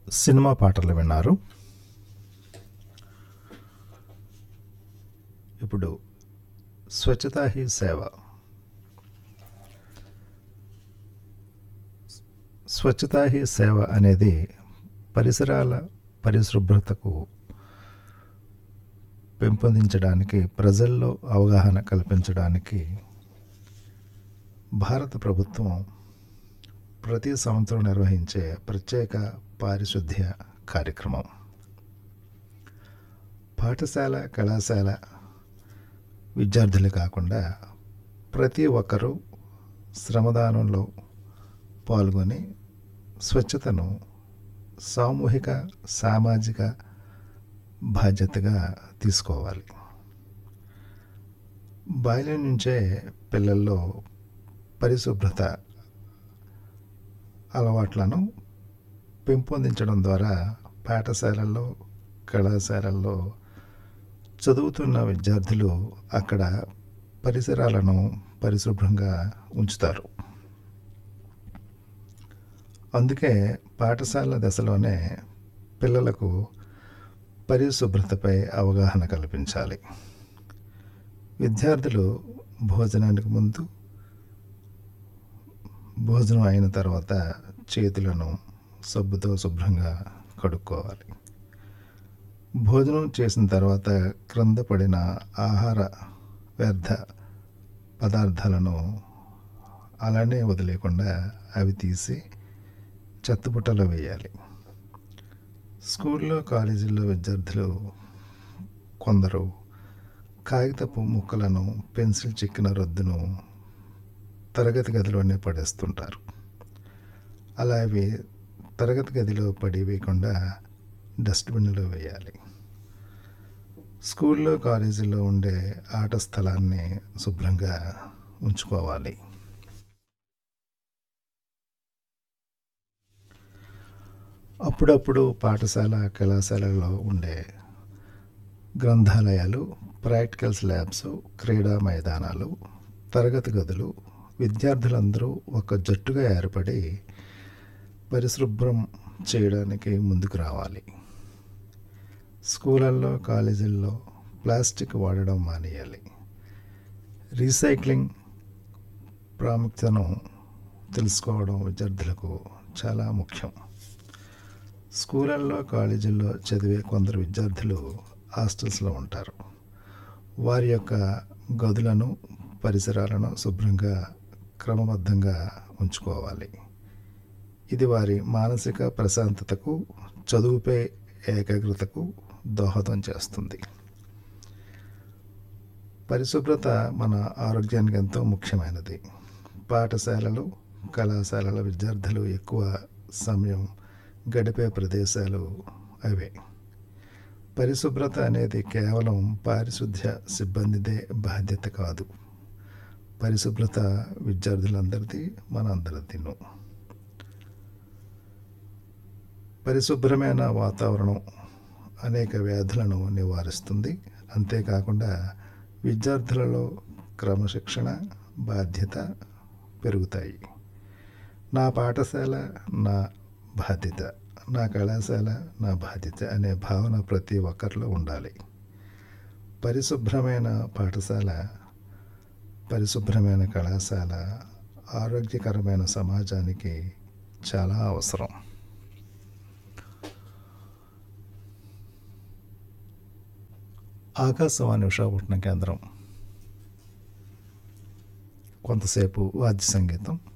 cinema పాటలు విన్నారు ఇప్పుడు స్వచ్ఛతా హీ సేవ స్వచ్ఛతా హీ సేవ అనేది పరిసరాల పరిశుభ్రతకు పెంపొందించడానికి ప్రజల్లో అవగాహన కల్పించడానికి భారత ప్రభుత్వం ప్రతి సంవత్సరం నిర్వహించే ప్రత్యేక పారిశుద్ధ్య కార్యక్రమం పాఠశాల కళాశాల విద్యార్థులు కాకుండా ప్రతి ఒక్కరూ శ్రమదానంలో పాల్గొని స్వచ్ఛతను సామూహిక సామాజిక బాధ్యతగా తీసుకోవాలి బాల్యం నుంచే పిల్లల్లో పరిశుభ్రత అలవాట్లను పెంపొందించడం ద్వారా పాఠశాలల్లో కళాశాలల్లో చదువుతున్న విద్యార్థులు అక్కడ పరిసరాలను పరిశుభ్రంగా ఉంచుతారు అందుకే పాఠశాల దశలోనే పిల్లలకు పరిశుభ్రతపై అవగాహన కల్పించాలి విద్యార్థులు భోజనానికి ముందు భోజనం అయిన తర్వాత చేతులను సబ్బుతో శుభ్రంగా కడుక్కోవాలి భోజనం చేసిన తర్వాత క్రింద పడిన ఆహార వ్యర్థ పదార్థాలను అలానే వదిలేకుండా అవి తీసి చెత్తబుట్టలో వేయాలి స్కూల్లో కాలేజీల్లో విద్యార్థులు కొందరు కాగితపు ముక్కలను పెన్సిల్ చెక్కిన రొద్దును తరగతి గదిలోనే పడేస్తుంటారు అలా అవి తరగతి గదిలో పడి వేయకుండా డస్ట్బిన్లో వేయాలి స్కూల్లో కాలేజీలో ఉండే ఆట స్థలాన్ని శుభ్రంగా ఉంచుకోవాలి అప్పుడప్పుడు పాఠశాల కళాశాలలో ఉండే గ్రంథాలయాలు ప్రాక్టికల్స్ ల్యాబ్స్ క్రీడా మైదానాలు తరగతి గదులు విద్యార్థులందరూ ఒక జట్టుగా ఏర్పడి పరిశుభ్రం చేయడానికి ముందుకు రావాలి స్కూళ్ళల్లో కాలేజీల్లో ప్లాస్టిక్ వాడడం మానేయాలి రీసైక్లింగ్ ప్రాముఖ్యతను తెలుసుకోవడం విద్యార్థులకు చాలా ముఖ్యం స్కూళ్ళల్లో కాలేజీల్లో చదివే కొందరు విద్యార్థులు హాస్టల్స్లో ఉంటారు వారి యొక్క గదులను పరిసరాలను శుభ్రంగా క్రమబద్ధంగా ఉంచుకోవాలి ఇది వారి మానసిక ప్రశాంతతకు చదువుపై ఏకాగ్రతకు దోహదం చేస్తుంది పరిశుభ్రత మన ఆరోగ్యానికి ఎంతో ముఖ్యమైనది పాఠశాలలు కళాశాలల విద్యార్థులు ఎక్కువ సమయం గడిపే ప్రదేశాలు అవే పరిశుభ్రత అనేది కేవలం పారిశుద్ధ్య సిబ్బందిదే బాధ్యత కాదు పరిశుభ్రత విద్యార్థులందరిది మనందరిదిను పరిశుభ్రమైన వాతావరణం అనేక వ్యాధులను నివారిస్తుంది అంతేకాకుండా విద్యార్థులలో క్రమశిక్షణ బాధ్యత పెరుగుతాయి నా పాఠశాల నా బాధ్యత నా కళాశాల నా బాధ్యత అనే భావన ప్రతి ఒక్కరిలో ఉండాలి పరిశుభ్రమైన పాఠశాల పరిశుభ్రమైన కళాశాల ఆరోగ్యకరమైన సమాజానికి చాలా అవసరం ఆకాశవాణి విశాఖపట్నం కేంద్రం కొంతసేపు వాద్య సంగీతం